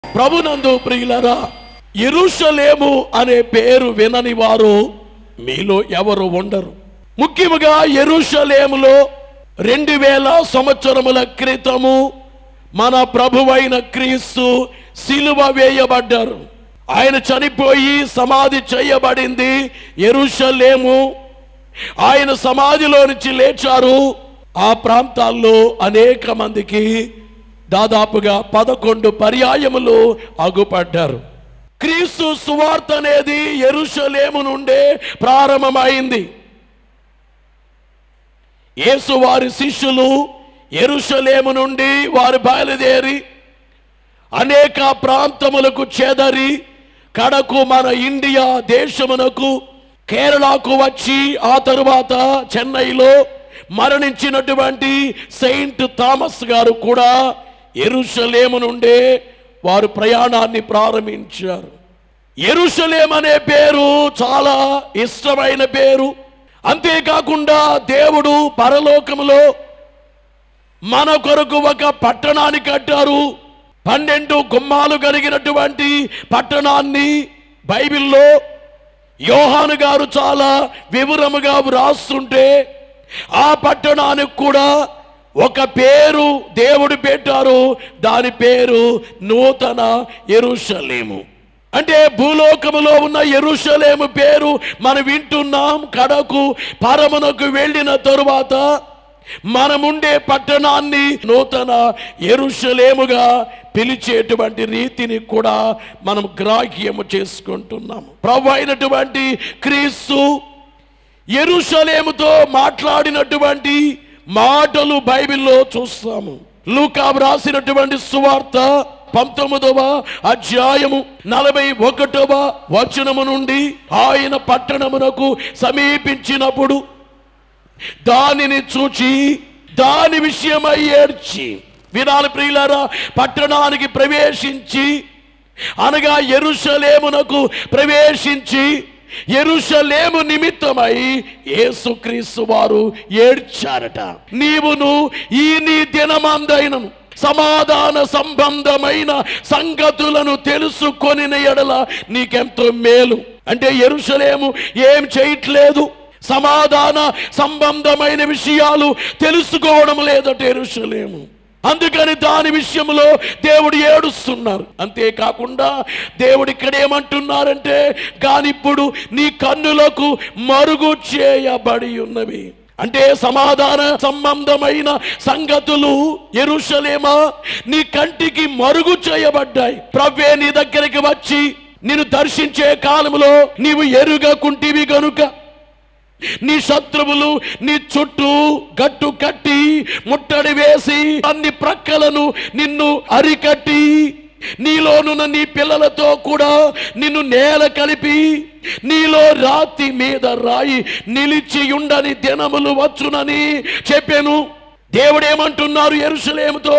ప్రభునందు ప్రియులరా ఎరుషలేము అనే పేరు వినని వారు మీలో ఎవరు ఉండరు ముఖ్యముగా ఎరుషలేములో రెండు వేల సంవత్సరముల క్రితము మన ప్రభువైన క్రీస్తు సిలువ వేయబడ్డారు ఆయన చనిపోయి సమాధి చేయబడింది ఎరుషలేము ఆయన సమాధిలో నుంచి లేచారు ఆ ప్రాంతాల్లో అనేక మందికి దాదాపుగా పదకొండు పర్యాయములు అగుపడ్డారు క్రీస్తు సువార్త అనేది ఎరుషలేము నుండే ప్రారంభమైంది యేసు వారి శిష్యులు ఎరుషలేము నుండి వారు బయలుదేరి అనేక ప్రాంతములకు చెదరి కడకు మన ఇండియా దేశమునకు కేరళకు వచ్చి ఆ తరువాత చెన్నైలో మరణించినటువంటి సెయింట్ థామస్ గారు కూడా ఎరుషలేము నుండే వారు ప్రయాణాన్ని ప్రారంభించారు ఎరుషలేం అనే పేరు చాలా ఇష్టమైన పేరు అంతేకాకుండా దేవుడు పరలోకములో మన కొరకు ఒక పట్టణాన్ని కట్టారు పన్నెండు గుమ్మాలు కలిగినటువంటి పట్టణాన్ని బైబిల్లో యోహాను గారు చాలా వివరముగా వ్రాస్తుంటే ఆ పట్టణానికి కూడా ఒక పేరు దేవుడు పెట్టారు దాని పేరు నూతన ఎరుషలేము అంటే భూలోకములో ఉన్న ఎరుషలేము పేరు మనం వింటున్నాం కడకు పరమునకు వెళ్ళిన తరువాత మనముండే పట్టణాన్ని నూతన ఎరుషలేముగా పిలిచేటువంటి రీతిని కూడా మనం గ్రాహ్యము చేసుకుంటున్నాము ప్రభు అయినటువంటి క్రీస్తు ఎరుషలేముతో మాట్లాడినటువంటి మాటలు బైబిల్లో చూస్తాము లూకా రాసినటువంటి సువార్త పంతొమ్మిదవ అధ్యాయము నలభై ఒకటవ వచనము నుండి ఆయన పట్టణమునకు సమీపించినప్పుడు దానిని చూచి దాని విషయమై ఏడ్చి వినాలి ప్రియులారా పట్టణానికి ప్రవేశించి అనగా ఎరుషలేమునకు ప్రవేశించి ఎరుషలేము నిమిత్తమై యేసుక్రీస్తు వారు ఏడ్చారట నీవును ఈ నీ దినమందైనను సమాధాన సంబంధమైన సంగతులను తెలుసుకొని ఎడల నీకెంతో మేలు అంటే ఎరుషలేము ఏం చేయట్లేదు సమాధాన సంబంధమైన విషయాలు తెలుసుకోవడం లేదట ఎరుషలేము అందుకని దాని విషయంలో దేవుడు ఏడుస్తున్నారు అంతేకాకుండా దేవుడు ఇక్కడ ఏమంటున్నారంటే కానిప్పుడు నీ కన్నులకు మరుగు చేయబడి ఉన్నవి అంటే సమాధాన సంబంధమైన సంగతులు ఎరుషలేమా నీ కంటికి మరుగు చేయబడ్డాయి ప్రవ్వే నీ దగ్గరికి వచ్చి నిన్ను దర్శించే కాలంలో నీవు ఎరుగకుంటివి గనుక నీ శత్రువులు నీ చుట్టూ గట్టు కట్టి ముట్టడి వేసి అన్ని ప్రక్కలను నిన్ను అరికట్టి నీలోనున్న నీ పిల్లలతో కూడా నిన్ను నేల కలిపి నీలో రాతి మీద రాయి నిలిచి ఉండని దినములు వచ్చునని చెప్పాను దేవుడేమంటున్నారు ఎరుసలేముతో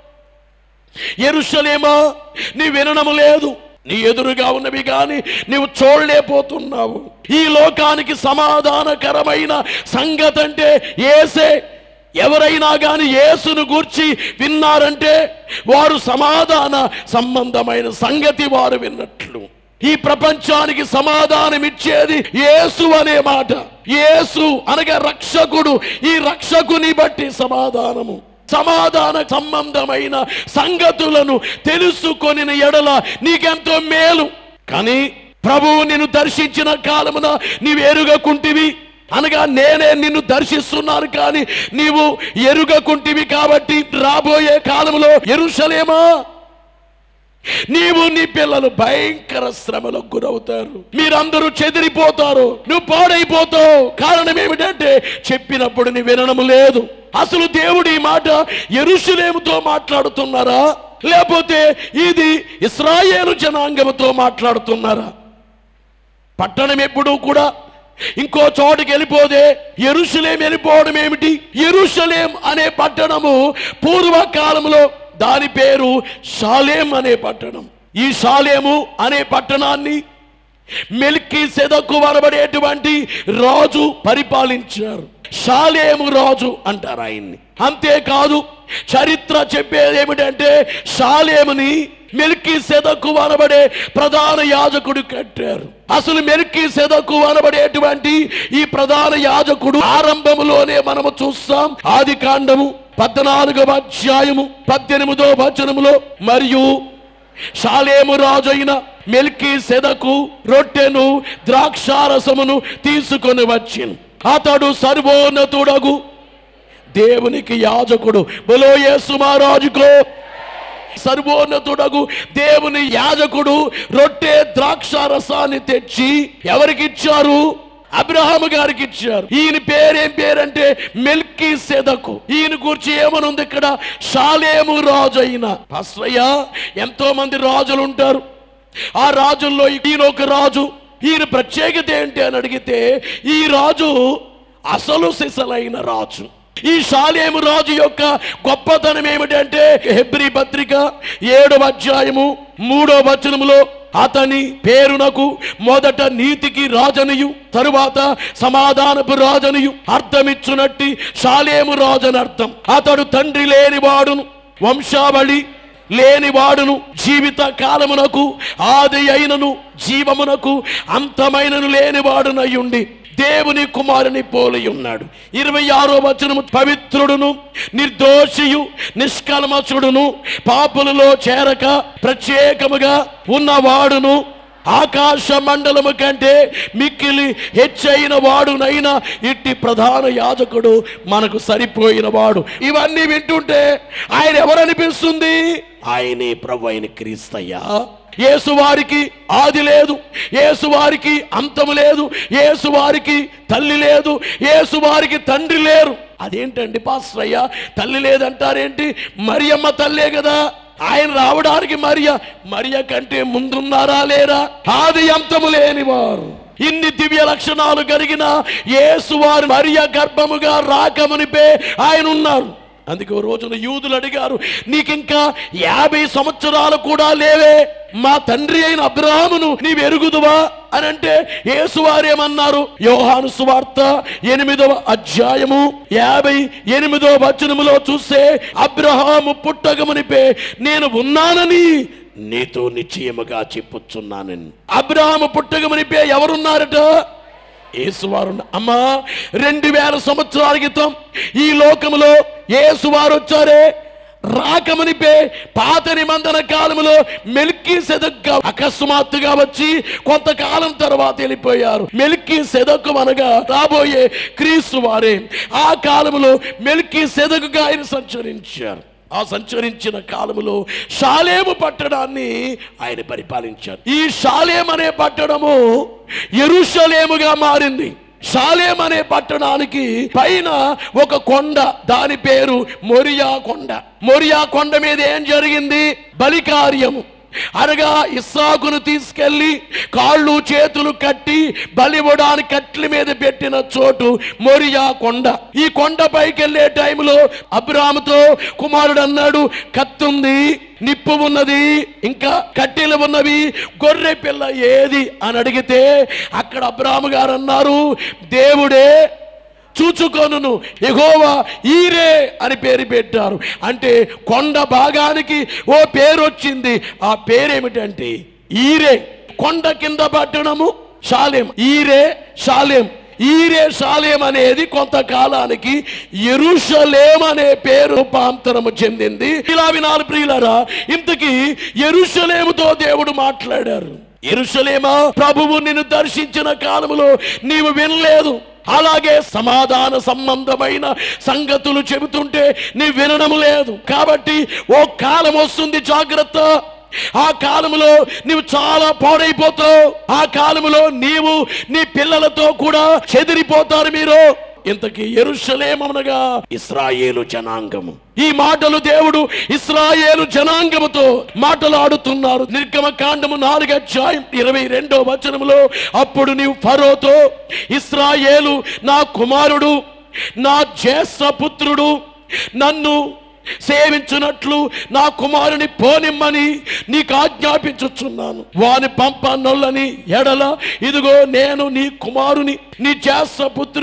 ఎరుసలేమా నీ వినడము లేదు నీ ఎదురుగా ఉన్నవి కానీ నీవు చూడలేకపోతున్నావు ఈ లోకానికి సమాధానకరమైన సంగతి అంటే ఏసే ఎవరైనా కానీ యేసును గూర్చి విన్నారంటే వారు సమాధాన సంబంధమైన సంగతి వారు విన్నట్లు ఈ ప్రపంచానికి సమాధానం ఇచ్చేది యేసు అనే మాట యేసు అనగా రక్షకుడు ఈ రక్షకుని బట్టి సమాధానము సమాధాన సంబంధమైన సంగతులను తెలుసుకొని ఎడల నీకెంతో మేలు కానీ ప్రభువు నిన్ను దర్శించిన కాలమున నీవు ఎరుగకుంటివి అనగా నేనే నిన్ను దర్శిస్తున్నాను కానీ నీవు ఎరుగకుంటివి కాబట్టి రాబోయే కాలంలో ఎరుషలేమా నీవు నీ పిల్లలు భయంకర శ్రమలకు గురవుతారు మీరందరూ చెదిరిపోతారు నువ్వు పాడైపోతావు కారణం ఏమిటంటే చెప్పినప్పుడు నీ వినడం లేదు అసలు దేవుడు ఈ మాట ఎరుషులేముతో మాట్లాడుతున్నారా లేకపోతే ఇది ఇస్రాయేలు జనాంగముతో మాట్లాడుతున్నారా పట్టణం ఎప్పుడూ కూడా ఇంకో చోటుకి వెళ్ళిపోతే ఎరుషలేం వెళ్ళిపోవడం ఏమిటి ఎరుషలేం అనే పట్టణము పూర్వకాలంలో దాని పేరు షాలేం అనే పట్టణం ఈ షాలేము అనే పట్టణాన్ని మెల్కి సెదకు వరబడేటువంటి రాజు పరిపాలించారు షాలేము రాజు అంటారు ఆయన్ని అంతేకాదు చరిత్ర చెప్పేది ఏమిటంటే షాలేముని మెల్కి సెదకు అనబడే ప్రధాన యాజకుడు కట్టారు అసలు మెల్కి సెదకు అనబడేటువంటి ఈ ప్రధాన యాజకుడు ఆరంభములోనే మనము చూస్తాం ఆది కాండము పద్నాలుగవ అధ్యాయము పద్దెనిమిదో వచనములో మరియు షాలేము రాజైన మెల్కి సెదకు రొట్టెను ద్రాక్షారసమును తీసుకొని వచ్చింది అతడు సర్వోన్నతుడగు దేవునికి యాజకుడు బలో యేసు మహారాజుకో సర్వోన్నతుడగు దేవుని యాజకుడు రొట్టె ద్రాక్ష రసాన్ని తెచ్చి ఎవరికి ఇచ్చారు అబ్రహాము గారికి ఇచ్చారు ఈయన పేరేం పేరంటే మెల్కి సెదకు ఈయన గురించి ఏమనుంది ఇక్కడ షాలేము రాజు అయిన పాస్రయ్య ఎంతో మంది రాజులు ఉంటారు ఆ రాజుల్లో ఈయన ఒక రాజు ఈయన ప్రత్యేకత ఏంటి అని అడిగితే ఈ రాజు అసలు సిసలైన రాజు ఈ షాలేము రాజు యొక్క గొప్పతనం ఏమిటంటే హెబ్రి పత్రిక ఏడవ అధ్యాయము మూడో వచనములో అతని పేరునకు మొదట నీతికి రాజనియు తరువాత సమాధానపు రాజనియు అర్థమిచ్చునట్టి షాలేము రాజని అర్థం అతడు తండ్రి లేనివాడును వంశావళి లేనివాడును జీవిత కాలమునకు ఆది అయినను జీవమునకు అంతమైనను లేనివాడునయ్యుండి దేవుని కుమారుని పోలి ఉన్నాడు ఇరవై ఆరో వచనము పవిత్రుడును నిర్దోషియు నిష్కల్మషుడును పాపులలో చేరక ప్రత్యేకముగా ఉన్నవాడును ఆకాశ మండలము కంటే మిక్కిలి హెచ్చైన వాడునైనా ఇట్టి ప్రధాన యాజకుడు మనకు సరిపోయిన వాడు ఇవన్నీ వింటుంటే ఆయన ఎవరనిపిస్తుంది ఆయనే ప్రభు అయిన క్రీస్తయ్యా యేసువారికి ఆది లేదు యేసువారికి అంతము లేదు యేసువారికి తల్లి లేదు యేసువారికి తండ్రి లేరు అదేంటండి పాస్రయ్య తల్లి లేదంటారేంటి మరియమ్మ తల్లే కదా ఆయన రావడానికి మరియ మరియ కంటే ముందున్నారా లేరా ఆది అంతము లేనివారు ఇన్ని దివ్య లక్షణాలు కలిగిన యేసువారు మరియ గర్భముగా రాకమునిపే ఆయన ఉన్నారు అందుకే ఓ రోజున యూదులు అడిగారు నీకింకా యాభై సంవత్సరాలు కూడా లేవే మా తండ్రి అయిన అబ్రహామును నీవు ఎరుగుదువా అని అంటే యేసువారు ఏమన్నారు యోహాను సువార్త ఎనిమిదవ అధ్యాయము యాభై ఎనిమిదవ వచనములో చూస్తే అబ్రహాము పుట్టగమునిపే నేను ఉన్నానని నీతో నిశ్చయముగా చెప్పుచున్నానని అబ్రహాము పుట్టగమునిపే ఎవరున్నారట యేసువారు అమ్మా రెండు వేల సంవత్సరాల క్రితం ఈ లోకములో యేసువారు వచ్చారే రాకమనిపే పాత నిబంధన కాలములో మెల్కి సెదక్గా అకస్మాత్తుగా వచ్చి కొంతకాలం తర్వాత వెళ్ళిపోయారు మెల్కి సెదకు అనగా రాబోయే క్రీస్తు వారే ఆ కాలములో మెల్కి సెదకుగా ఆయన సంచరించారు ఆ సంచరించిన కాలములో షాలేము పట్టణాన్ని ఆయన పరిపాలించారు ఈ షాలేం అనే పట్టణము ఎరుషలేముగా మారింది షాలేం అనే పట్టణానికి పైన ఒక కొండ దాని పేరు మొరియా కొండ మొరియా కొండ మీద ఏం జరిగింది బలికార్యము అనగా ఇస్సాకును తీసుకెళ్లి కాళ్ళు చేతులు కట్టి బలివ్వడానికి కట్ల మీద పెట్టిన చోటు మొరియా కొండ ఈ కొండ పైకి వెళ్ళే టైంలో అబ్రాముతో కుమారుడు అన్నాడు కత్తుంది నిప్పు ఉన్నది ఇంకా కట్టెలు ఉన్నవి గొర్రె పిల్ల ఏది అని అడిగితే అక్కడ అబ్రాము గారు అన్నారు దేవుడే చూచుకొనును ఎగోవా ఈరే అని పేరు పెట్టారు అంటే కొండ భాగానికి ఓ పేరు వచ్చింది ఆ పేరేమిటంటే ఈరే కొండ కింద పట్టణము షాలేం ఈరే షాలేం ఈరే షాలేం అనేది కొంతకాలానికి ఎరుషలేం అనే పేరు రూపాంతరము చెందింది ఇలా వినాలి ప్రియులరా ఇంతకీ ఎరుషలేముతో దేవుడు మాట్లాడారు ఎరుషలేమా ప్రభువు నిన్ను దర్శించిన కాలములో నీవు వినలేదు అలాగే సమాధాన సంబంధమైన సంగతులు చెబుతుంటే నీ వినడం లేదు కాబట్టి ఓ కాలం వస్తుంది జాగ్రత్త ఆ కాలములో నీవు చాలా పాడైపోతావు ఆ కాలములో నీవు నీ పిల్లలతో కూడా చెదిరిపోతారు మీరు ఇంతకీ ఎరుషలేమనగా ఇస్రాయేలు జనాంగము ఈ మాటలు దేవుడు ఇస్రాయేలు జనాంగముతో మాటలాడుతున్నారు నిర్గమ కాండము నాలుగు అధ్యాయం ఇరవై రెండో వచనములో అప్పుడు నీవు ఫరోతో ఇస్రాయేలు నా కుమారుడు నా జ్యేష్ఠ పుత్రుడు నన్ను సేవించున్నట్లు నా కుమారుని పోనిమ్మని నీకు ఆజ్ఞాపించుచున్నాను వాని పంపనొల్లని ఎడల ఇదిగో నేను నీ కుమారుని నీ జ్యేష్ఠ పుత్రుని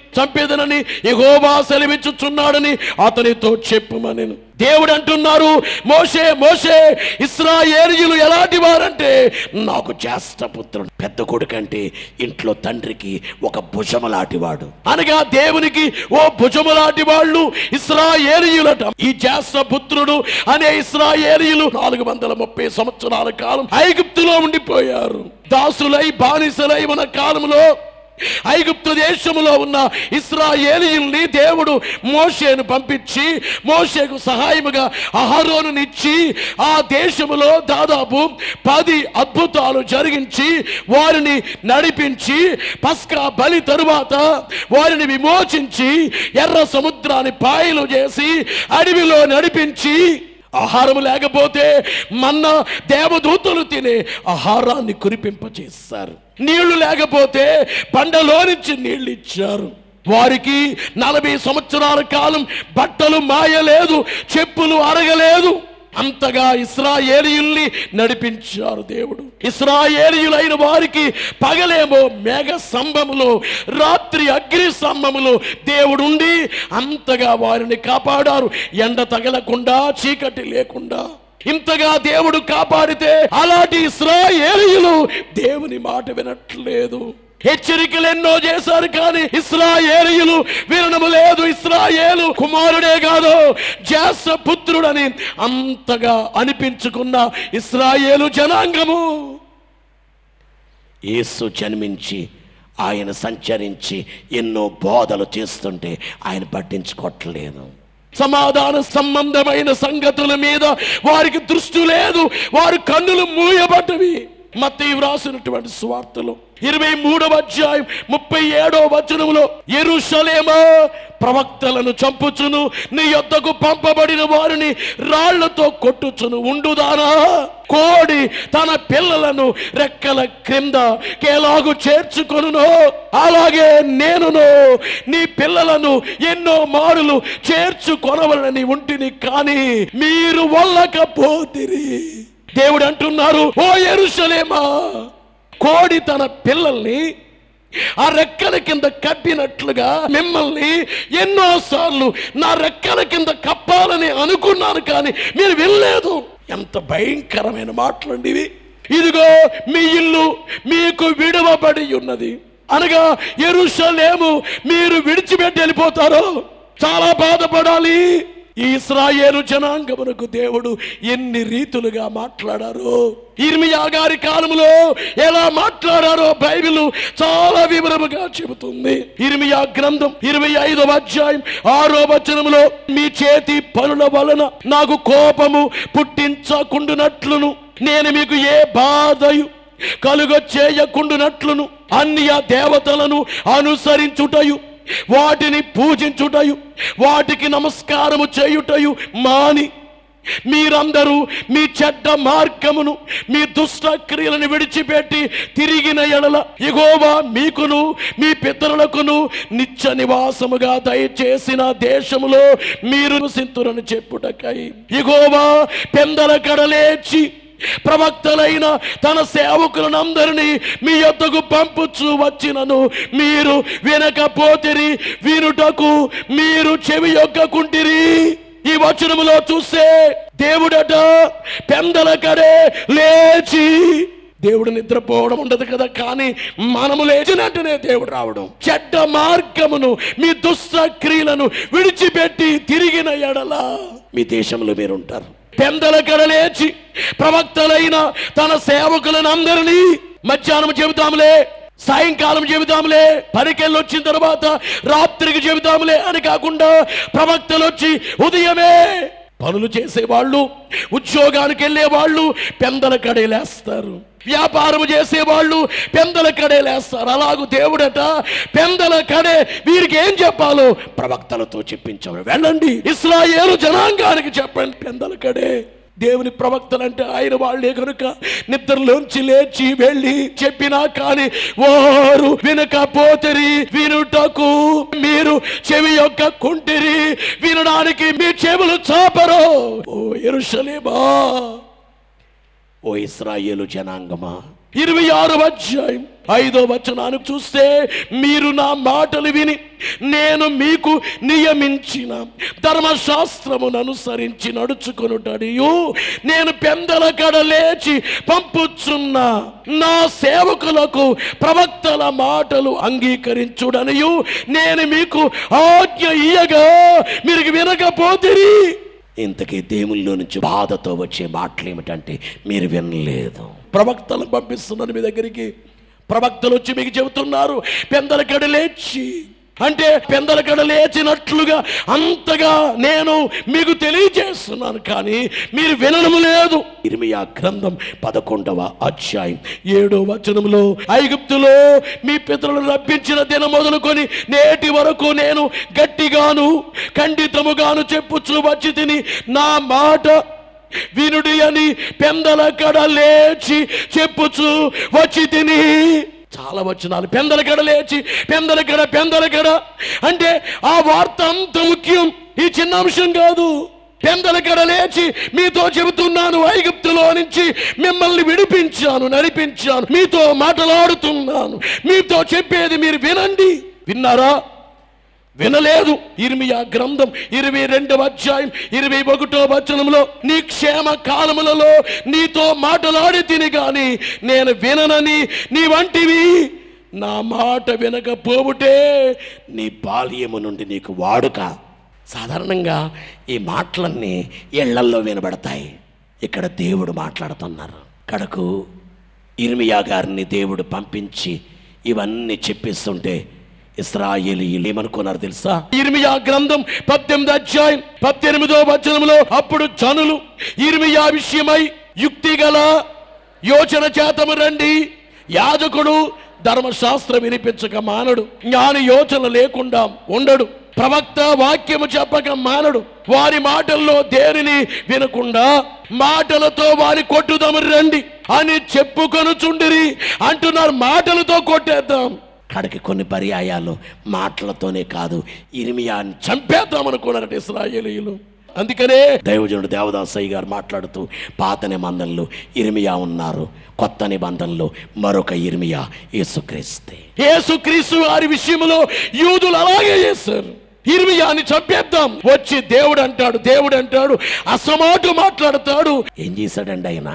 చంపేదనని యెహోవా సెలవిచ్చుచున్నాడని అతనితో చెప్పుమనెను దేవుడు అంటున్నారు మోషే మోషే ఇస్రాయేలీయులు ఎలాంటి వారంటే నాకు జ్యేష్ఠపుత్రుడు పెద్ద కొడుకంటే ఇంట్లో తండ్రికి ఒక భుజమలాంటివాడు అనగా దేవునికి ఓ భుజములాంటి వాళ్ళు ఇస్రాయేలీయులట ఈ జ్యేష్ఠపుత్రుడు అనే ఇస్రాయేలీయులు నాలుగు వందల ముప్పై సంవత్సరాల కాలం ఐగుప్తులో ఉండిపోయారు దాసులై బానిసలై ఉన్న కాలంలో ఐగుప్తు దేశములో ఉన్న ఇస్రాయేలీయుల్ని దేవుడు మోషేను పంపించి మోషేకు సహాయముగా అహరోనునిచ్చి ఆ దేశములో దాదాపు పది అద్భుతాలు జరిగించి వారిని నడిపించి పస్కా బలి తరువాత వారిని విమోచించి ఎర్ర సముద్రాన్ని పాయలు చేసి అడవిలో నడిపించి ఆహారం లేకపోతే మన్న దేవదూతలు తినే ఆహారాన్ని కురిపింపచేస్తారు నీళ్లు లేకపోతే పండలో నుంచి నీళ్లు ఇచ్చారు వారికి నలభై సంవత్సరాల కాలం బట్టలు మాయలేదు చెప్పులు అరగలేదు అంతగా ఇస్రాయేలీయుల్ని నడిపించారు దేవుడు ఇస్రాయేలీయులైన వారికి పగలేమో మేఘ స్తంభములు రాత్రి అగ్ని స్తంభములు దేవుడుండి అంతగా వారిని కాపాడారు ఎండ తగలకుండా చీకటి లేకుండా ఇంతగా దేవుడు కాపాడితే అలాంటి ఇస్రాయేలీయులు దేవుని మాట వినట్లేదు హెచ్చరికలు ఎన్నో చేశారు కానీ ఇస్రాయేలీయులు వినడము లేదు ఇస్రాయేలు కుమారుడే కాదు జాస పుత్రుడని అంతగా అనిపించుకున్న ఇస్రాయేలు జనాంగము యేసు జన్మించి ఆయన సంచరించి ఎన్నో బోధలు చేస్తుంటే ఆయన పట్టించుకోవట్లేదు సమాధాన సంబంధమైన సంగతుల మీద వారికి దృష్టి లేదు వారి కన్నులు మూయబడ్డవి మత్తయి వ్రాసినటువంటి స్వార్థలు ఇరవై మూడవ అధ్యాయం ముప్పై ఏడవ వచనములో ఎరుషలేమా ప్రవక్తలను చంపుచును నీ యొద్దకు పంపబడిన వారిని రాళ్లతో కొట్టుచును ఉండుదానా కోడి తన పిల్లలను రెక్కల క్రింద కేలాగు చేర్చుకొనును అలాగే నేనును నీ పిల్లలను ఎన్నో మారులు చేర్చుకొనవలని ఉంటిని కానీ మీరు వల్లకపోతిరి దేవుడు అంటున్నారు ఓ ఎరుషలేమా కోడి తన పిల్లల్ని ఆ రెక్కల కింద కప్పినట్లుగా మిమ్మల్ని ఎన్నోసార్లు నా రెక్కల కింద కప్పాలని అనుకున్నాను కానీ మీరు వెళ్ళలేదు ఎంత భయంకరమైన మాటలండి ఇవి ఇదిగో మీ ఇల్లు మీకు విడవబడి ఉన్నది అనగా ఎరుషలేము మీరు విడిచిపెట్టి వెళ్ళిపోతారో చాలా బాధపడాలి ఈ ఇస్రాయేలు జనాంగమునకు దేవుడు ఎన్ని రీతులుగా మాట్లాడారు ఇర్మియా గారి కాలంలో ఎలా మాట్లాడారో బైబిల్ చాలా వివరముగా చెబుతుంది ఇర్మియా గ్రంథం ఇరవై ఐదవ అధ్యాయం ఆరో వచనములో మీ చేతి పనుల వలన నాకు కోపము పుట్టించకుండునట్లును నేను మీకు ఏ బాధయు కలుగ చేయకుండునట్లును అన్య దేవతలను అనుసరించుటయు వాటిని పూజించుటయు వాటికి నమస్కారము చేయుటయు మాని మీరందరూ మీ చెడ్డ మార్గమును మీ దుష్ట క్రియలను విడిచిపెట్టి తిరిగిన ఎడల ఇగోవా మీకును మీ పితరులకును నిత్య నివాసముగా దయచేసిన దేశములో మీరు నివసింతురని చెప్పుటకై ఇగోవా పెందల కడలేచి ప్రవక్తలైన తన సేవకులను అందరినీ మీ యొద్దకు పంపుచు వచ్చినను మీరు వినకపోతిరి వినుటకు మీరు చెవి యొక్కకుంటిరి ఈ వచనములో చూస్తే దేవుడట పెందల కడే లేచి దేవుడు నిద్రపోవడం ఉండదు కదా కానీ మనము లేచినట్టునే దేవుడు రావడం చెడ్డ మార్గమును మీ దుష్ట క్రియలను విడిచిపెట్టి తిరిగిన ఎడల మీ దేశంలో మీరుంటారు పెందల కడలేచి ప్రవక్తలైన తన సేవకులను అందరినీ మధ్యాహ్నం చెబుతాములే సాయంకాలం చెబుతాములే పనికెళ్ళి వచ్చిన తర్వాత రాత్రికి చెబుతాములే అని కాకుండా ప్రవక్తలు వచ్చి ఉదయమే పనులు చేసేవాళ్ళు ఉద్యోగానికి వెళ్ళే వాళ్ళు పెందల కడేలేస్తారు వ్యాపారం చేసేవాళ్ళు పెందల కడేలేస్తారు అలాగూ దేవుడట పెందల కడే వీరికి ఏం చెప్పాలో ప్రవక్తలతో చెప్పించారు వెళ్ళండి ఇస్రాయేలు జనాంగానికి చెప్పండి పెందల కడే దేవుని ప్రవక్తలంటే ఆయన వాళ్ళే కనుక నిద్రలోంచి లేచి వెళ్ళి చెప్పినా కానీ వారు వినకపోతరి వినుటకు మీరు చెవి యొక్క కుంటిరి వినడానికి మీ చెవులు చాపరు ఓ ఎరుషలేమా ఓ ఇస్రాయేలు జనాంగమా ఇరవై ఆరు అధ్యాయం ఐదో వచనాన్ని చూస్తే మీరు నా మాటలు విని నేను మీకు నియమించిన ధర్మశాస్త్రమును అనుసరించి నడుచుకొనుటడియు నేను పెందల కడ లేచి పంపుచున్న నా సేవకులకు ప్రవక్తల మాటలు అంగీకరించుడనియు నేను మీకు ఆజ్ఞ ఇయ్యగా మీరు వినకపోతిరి ఇంతకీ దేవుల్లో నుంచి బాధతో వచ్చే మాటలు ఏమిటంటే మీరు వినలేదు ప్రవక్తలు పంపిస్తున్నాను మీ దగ్గరికి ప్రవక్తలు వచ్చి మీకు చెబుతున్నారు పెందల కడ లేచి అంటే పెందల కడ లేచినట్లుగా అంతగా నేను మీకు తెలియజేస్తున్నాను కానీ మీరు వినడం లేదు ఇర్మియా గ్రంథం పదకొండవ అధ్యాయం ఏడో వచనంలో ఐగుప్తులో మీ పితరులను రప్పించిన దిన మొదలుకొని నేటి వరకు నేను గట్టిగాను ఖండితముగాను చెప్పుచూ వచ్చి తిని నా మాట వినుడి అని పెందల కడ లేచి చెప్పుచు వచ్చి తిని చాలా వచనాలు పెందల కడ లేచి పెందల కడ పెందల కడ అంటే ఆ వార్త అంత ముఖ్యం ఈ చిన్న అంశం కాదు పెందల కడ లేచి మీతో చెబుతున్నాను ఐగుప్తులో నుంచి మిమ్మల్ని విడిపించాను నడిపించాను మీతో మాట్లాడుతున్నాను మీతో చెప్పేది మీరు వినండి విన్నారా వినలేదు ఇర్మియా గ్రంథం ఇరవై రెండవ అధ్యాయం ఇరవై ఒకటో వచనంలో నీ క్షేమ కాలములలో నీతో మాటలాడి తిని గాని నేను విననని నీ వంటివి నా మాట వినకపోవుటే నీ బాల్యము నుండి నీకు వాడుక సాధారణంగా ఈ మాటలన్నీ ఇళ్లల్లో వినబడతాయి ఇక్కడ దేవుడు మాట్లాడుతున్నారు కడకు ఇర్మియా గారిని దేవుడు పంపించి ఇవన్నీ చెప్పిస్తుంటే ఇస్రాయేలీలు ఏమనుకున్నారు తెలుసా ఇర్మియా గ్రంథం పద్దెనిమిది అధ్యాయం పద్దెనిమిదో వచనంలో అప్పుడు జనులు ఇర్మియా విషయమై యుక్తి గల యోచన చేతము రండి యాజకుడు ధర్మశాస్త్రం వినిపించక మానడు జ్ఞాని యోచన లేకుండా ఉండడు ప్రవక్త వాక్యము చెప్పక మానడు వారి మాటల్లో దేనిని వినకుండా మాటలతో వారి కొట్టుదము రండి అని చెప్పుకొనుచుండిరి అంటున్నారు మాటలతో కొట్టేద్దాం కడకి కొన్ని పర్యాయాలు మాటలతోనే కాదు ఇరిమియాని చంపేద్దాం అనుకున్నారట ఇస్రాయేలీయులు అందుకనే దైవజనుడు దేవదాసయ్య గారు మాట్లాడుతూ పాత నిబంధనలు ఇరిమియా ఉన్నారు కొత్త నిబంధనలు మరొక ఇరిమియా యేసుక్రీస్తే యేసుక్రీస్తు వారి విషయంలో యూదులు అలాగే చేశారు ఇర్మియాని చంపేద్దాం వచ్చి దేవుడు అంటాడు దేవుడు అంటాడు అసమాటు మాట్లాడతాడు ఏం చేశాడండి ఆయన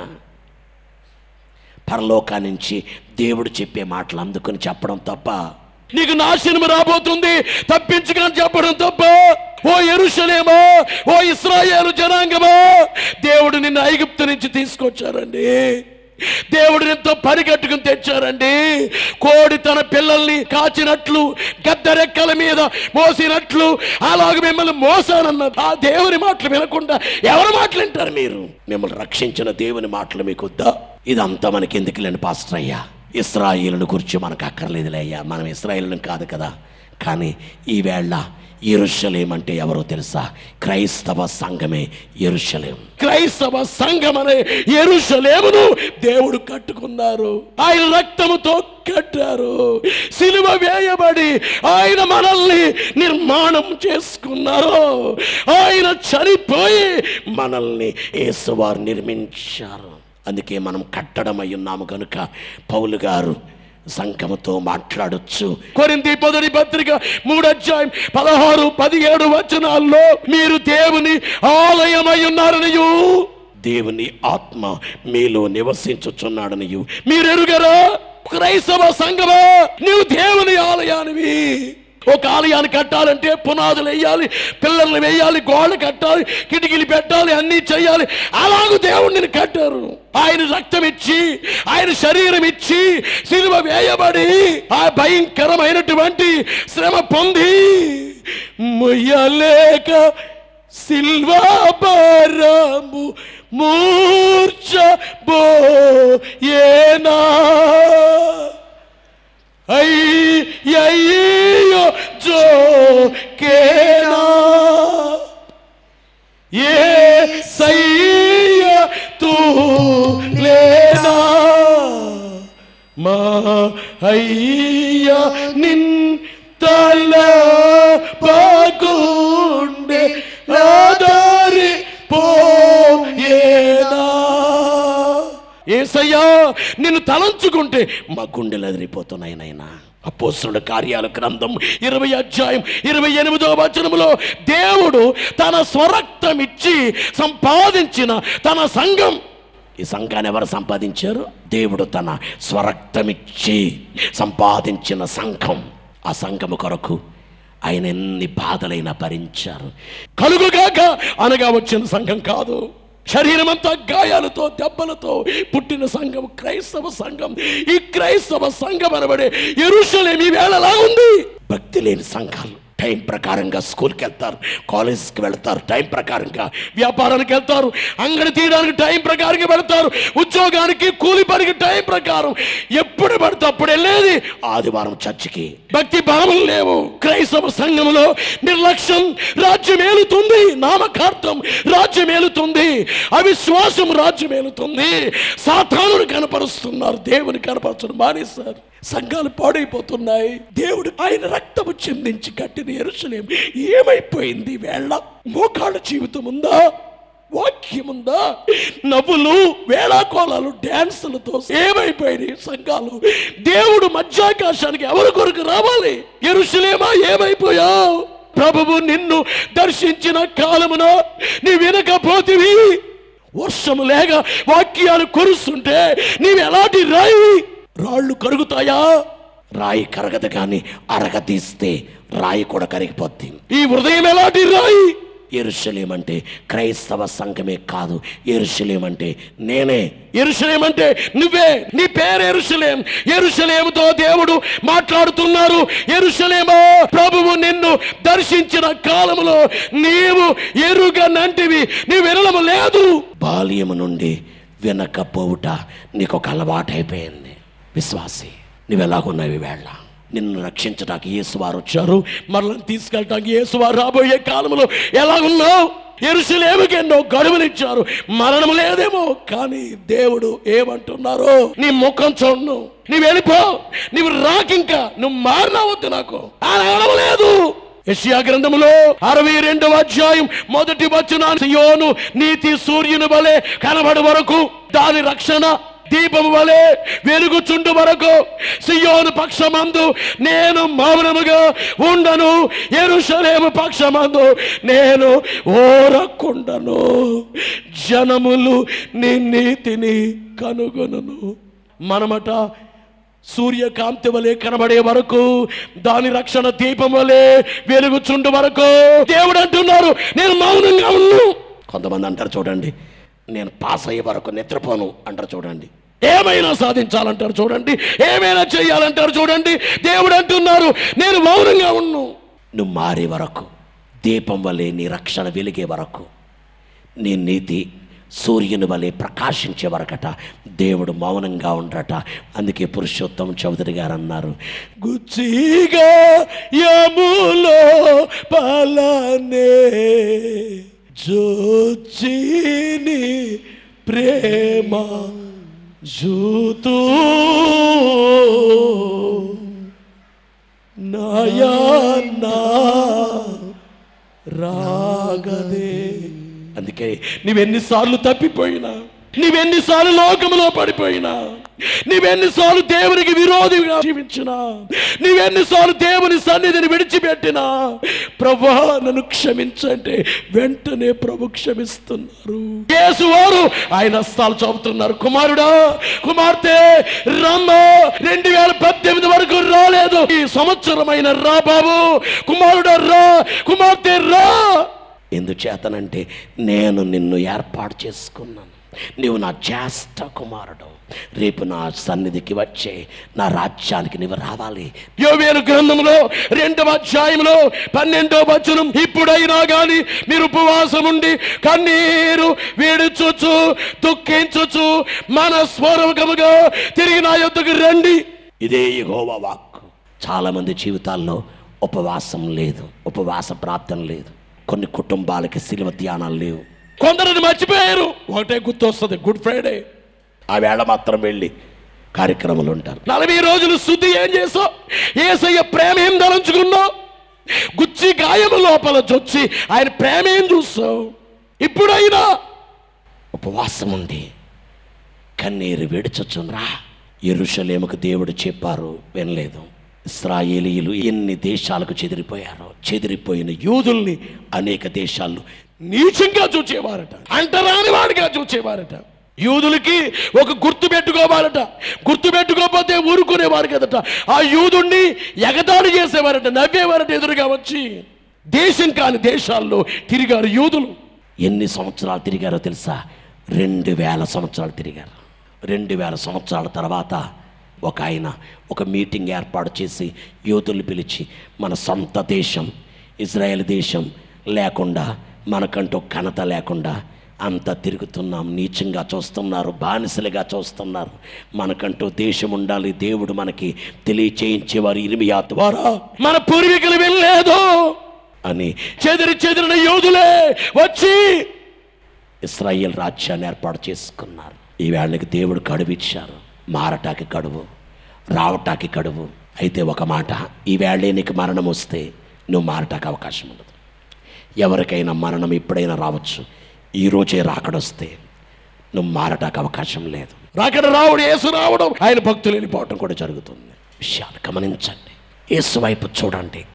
పరలోకా నుంచి దేవుడు చెప్పే మాటలు అందుకుని చెప్పడం తప్ప నీకు నాశనం రాబోతుంది తప్పించుకొని చెప్పడం తప్ప ఓ ఎరుషలేమా ఓ ఇస్రాయేలు జనాంగమా దేవుడు నిన్ను ఐగుప్తు నుంచి తీసుకొచ్చారండి దేవుడు ఎంతో పరిగెట్టుకుని తెచ్చారండి కోడి తన పిల్లల్ని కాచినట్లు గద్దరెక్కల మీద మోసినట్లు అలాగ మిమ్మల్ని మోసానన్నది ఆ దేవుని మాటలు వినకుండా ఎవరి మాటలు వింటారు మీరు మిమ్మల్ని రక్షించిన దేవుని మాటలు మీకు వద్దా ఇదంతా మనకి ఎందుకు లేని పాస్టర్ అయ్యా ఇస్రాయిలను గురించి మనకు అక్కర్లేదులే అయ్యా మనం ఇస్రాయిలను కాదు కదా కానీ ఈవేళ ఎరుషలేం అంటే ఎవరో తెలుసా క్రైస్తవ సంఘమే ఎరుషలేం క్రైస్తవ సంఘం అనే ఎరుషలేమును దేవుడు కట్టుకున్నారు ఆయన రక్తముతో కట్టారు సిలువ వేయబడి ఆయన మనల్ని నిర్మాణం చేసుకున్నారు ఆయన చనిపోయి మనల్ని యేసువారు నిర్మించారు అందుకే మనం కట్టడమై ఉన్నాము కనుక పౌలు గారు సంఘముతో మాట్లాడొచ్చు కొరింది మొదటి పత్రిక మూడు అధ్యాయం పదహారు పదిహేడు వచనాల్లో మీరు దేవుని ఆలయమై ఉన్నారనియు దేవుని ఆత్మ మీలో నివసించుచున్నాడనియు మీరు ఎరుగరా క్రైస్తవ సంఘమా నీవు దేవుని ఆలయానివి ఒక ఆలయాన్ని కట్టాలంటే పునాదులు వేయాలి పిల్లర్లు వేయాలి గోడ కట్టాలి కిటికీలు పెట్టాలి అన్నీ చేయాలి అలాగూ దేవుడిని కట్టారు ఆయన రక్తం ఇచ్చి ఆయన శరీరం ఇచ్చి సిలువ వేయబడి ఆ భయంకరమైనటువంటి శ్రమ పొంది ముయ్యలేక సిల్వా భారము మూర్చ బోయేనా అయ్యో జో కేనా ఏ సయ్య తూ లేనా మా అయ్య నిన్ తల పగుండే ఆధారి పోయేనా ఏసయ్యా నిన్ను తలంచుకుంటే మా గుండెలు ఎదిరిపోతున్నాయి నాయనా అపోస్తుల కార్యాల గ్రంథం ఇరవై అధ్యాయం ఇరవై ఎనిమిదో వచనములో దేవుడు తన స్వరక్తం ఇచ్చి సంపాదించిన తన సంఘం ఈ సంఘాన్ని ఎవరు సంపాదించారు దేవుడు తన స్వరక్తమిచ్చి సంపాదించిన సంఘం ఆ సంఘము కొరకు ఆయన ఎన్ని బాధలైనా భరించారు కలుగుగాక అనగా వచ్చిన సంఘం కాదు శరీరమంతా గాయాలతో దెబ్బలతో పుట్టిన సంఘం క్రైస్తవ సంఘం ఈ క్రైస్తవ సంఘం అనబడే ఎరుషలేం ఈ వేళలా ఉంది భక్తి లేని సంఘాలు టైం ప్రకారంగా స్కూల్కి వెళ్తారు కాలేజ్కి వెళ్తారు టైం ప్రకారంగా వ్యాపారానికి వెళ్తారు అంగడి తీయడానికి టైం ప్రకారంగా వెళ్తారు ఉద్యోగానికి కూలి పనికి టైం ప్రకారం ఎప్పుడు పడితే అప్పుడు వెళ్ళేది ఆదివారం చర్చికి భక్తి భావనలు లేవు క్రైస్తవ సంఘంలో నిర్లక్ష్యం రాజ్యం ఏలుతుంది నామకార్థం రాజ్యం ఏలుతుంది అవిశ్వాసం రాజ్యం ఏలుతుంది సాతానుడు కనపరుస్తున్నారు దేవుని కనపరచడం మానేశారు సంఘాలు పాడైపోతున్నాయి దేవుడు ఆయన రక్తము చెందించి కట్టిన ఎరుసలేం ఏమైపోయింది వేళ మోకాళ్ళ జీవితం ఉందా వాక్యం ఉందా నవ్వులు వేళాకోళాలు డ్యాన్సులతో ఏమైపోయినాయి సంఘాలు దేవుడు మధ్యాకాశానికి ఎవరి కొరకు రావాలి ఎరుసలేమా ఏమైపోయావు ప్రభువు నిన్ను దర్శించిన కాలమున నీ వినకపోతివి వర్షము లేక వాక్యాలు కురుస్తుంటే నీవు ఎలాంటి రాయి రాళ్ళు కరుగుతాయా రాయి కరగదు కానీ అరగ తీస్తే రాయి కూడా కరిగిపోద్ది ఈ హృదయం ఎలాంటి రాయి ఎరుషలేం అంటే క్రైస్తవ సంఘమే కాదు ఎరుషలేం అంటే నేనే ఎరుషలేం అంటే నువ్వే నీ పేరు ఎరుషలేం ఎరుషలేముతో దేవుడు మాట్లాడుతున్నారు ఎరుషలేమో ప్రభువు నిన్ను దర్శించిన కాలములో నీవు ఎరుగనంటివి నీ వినలము లేదు బాల్యము నుండి వినకపోవుట నీకు ఒక అలవాటు అయిపోయింది విశ్వాసి నువ్వెలాగున్నావు వేళ నిన్ను రక్షించడానికి యేసువారు వచ్చారు మరలను తీసుకెళ్ళడానికి యేసువారు రాబోయే కాలంలో ఎలా ఉన్నావు ఎరుసలేమికి ఎన్నో గడువులు ఇచ్చారు మరణం లేదేమో కానీ దేవుడు ఏమంటున్నారు నీ ముఖం చూడను నీ వెళ్ళిపో నీవు రాకింకా నువ్వు మారినవద్దు నాకు అనడం లేదు యెషయా గ్రంథములో అరవై రెండవ అధ్యాయం మొదటి వచ్చిన సియోను నీతి సూర్యుని వలె కనబడు వరకు దాని రక్షణ దీపము వలె వెలుగుచుండు వరకు సియోను పక్షమందు నేను మౌనముగా ఉండను ఎరుషలేము పక్షమందు నేను ఓరకుండను జనములు నీ నీతిని కనుగొనును మనమట సూర్యకాంతి వలె కనబడే వరకు దాని రక్షణ దీపం వలె వెలుగుచుండు వరకు దేవుడు అంటున్నారు నేను మౌనంగా ఉన్నాను కొంతమంది అంటారు చూడండి నేను పాస్ అయ్యే వరకు నిద్రపోను అంటారు చూడండి ఏమైనా సాధించాలంటారు చూడండి ఏమైనా చేయాలంటారు చూడండి దేవుడు అంటున్నారు నేను మౌనంగా ఉన్ను నువ్వు మారే వరకు దీపం వలె నీ రక్షణ వెలిగే వరకు నీ నీతి సూర్యుని వలె ప్రకాశించే వరకట దేవుడు మౌనంగా ఉండట అందుకే పురుషోత్తం చౌదరి గారు అన్నారు గుచ్చిగా యములో పలనే జోచిని ప్రేమ జూతూ నయనా రాగదే అందుకే నీవెన్నిసార్లు తప్పిపోయినా నీవెన్నిసార్లు లోకములో పడిపోయినా నీవెన్నిసార్లు దేవునికి విరోధిగా జీవించినా నీవెన్నిసార్లు దేవుని సన్నిధిని విడిచిపెట్టినా ప్రభా నన్ను క్షమించంటే వెంటనే ప్రభు క్షమిస్తున్నారు యేసు వారు ఆయన హస్తాలు చూపుతున్నారు కుమారుడా కుమార్తె రమ్మ రెండు వేల పద్దెనిమిది వరకు రాలేదు ఈ సంవత్సరమైన రా బాబు కుమారుడా రా కుమార్తె రా ఎందుచేతనంటే నేను నిన్ను ఏర్పాటు చేసుకున్నాను నీవు నా జ్యేష్ఠ కుమారుడు రేపు నా సన్నిధికి వచ్చే నా రాజ్యానికి నీవు రావాలి యోవేలు గ్రంథంలో రెండవ అధ్యాయంలో పన్నెండవ వచనం ఇప్పుడైనా గాని మీరు ఉపవాసం ఉండి కన్నీరు వీడుచుచు దుఃఖించుచు మన స్వరముగా తిరిగి నా యొద్దకు రండి ఇదే యెహోవా వాక్కు చాలా మంది జీవితాల్లో ఉపవాసం లేదు ఉపవాస ప్రార్థన లేదు కొన్ని కుటుంబాలకి సిలువ ధ్యానాలు లేవు కొందరిని మర్చిపోయారు ఒకటే గుర్తొస్తుంది గుడ్ ఫ్రైడే ఆ వేళ మాత్రం వెళ్ళి కార్యక్రమాలు ఉంటారు నలభై రోజులు శుద్ధి ఏం చేసావు ఏసయ్య ప్రేమ ఏం తలంచుకున్నావు గుచ్చి గాయము లోపల చొచ్చి ఆయన ప్రేమ ఏం చూస్తావు ఇప్పుడైనా ఉపవాసం ఉంది కన్నీరు విడుచుచున్రా ఎరుషలేముకు దేవుడు చెప్పారు వినలేదు ఇస్రాయేలీలు ఎన్ని దేశాలకు చెదిరిపోయారో చెదిరిపోయిన యూదుల్ని అనేక దేశాల్లో నీచంగా చూచేవారట అంటరాని వాడిగా చూచేవారట యూదులకి ఒక గుర్తు పెట్టుకోవాలట గుర్తు పెట్టుకోకపోతే ఊరుకునేవారు కదట ఆ యూదుణ్ణి ఎగతాళి చేసేవారట నవ్వేవారట ఎదురుగా వచ్చి దేశం కాని దేశాల్లో తిరిగారు యూదులు ఎన్ని సంవత్సరాలు తిరిగారో తెలుసా రెండు వేల సంవత్సరాలు తిరిగారు రెండు వేల సంవత్సరాల తర్వాత ఒక ఆయన ఒక మీటింగ్ ఏర్పాటు చేసి యూతుల్ని పిలిచి మన సొంత దేశం ఇజ్రాయెల్ దేశం లేకుండా మనకంటూ ఘనత లేకుండా అంతా తిరుగుతున్నాం నీచంగా చూస్తున్నారు బానిసలుగా చూస్తున్నారు మనకంటూ దేశం ఉండాలి దేవుడు మనకి తెలియచేయించేవారు ఇరిమియా ద్వారా మన పూర్వీకులు వెళ్ళలేదు అని చెదిరి చెదిరిన యోధులే వచ్చి ఇస్రాయేల్ రాజ్యాన్ని ఏర్పాటు చేసుకున్నారు ఈ వేళకి దేవుడు కడువు ఇచ్చారు మారటాకి కడువు రావటాకి కడువు అయితే ఒక మాట ఈ వేళే నీకు మరణం వస్తే నువ్వు మారటానికి అవకాశం ఉండదు ఎవరికైనా మరణం ఎప్పుడైనా రావచ్చు ఈ రోజే రాకడొస్తే నువ్వు మారటానికి అవకాశం లేదు రాకడ రావుడు యేసు రావడం ఆయన భక్తులు వెళ్ళిపోవటం కూడా జరుగుతుంది విషయాలు గమనించండి యేసు వైపు చూడండి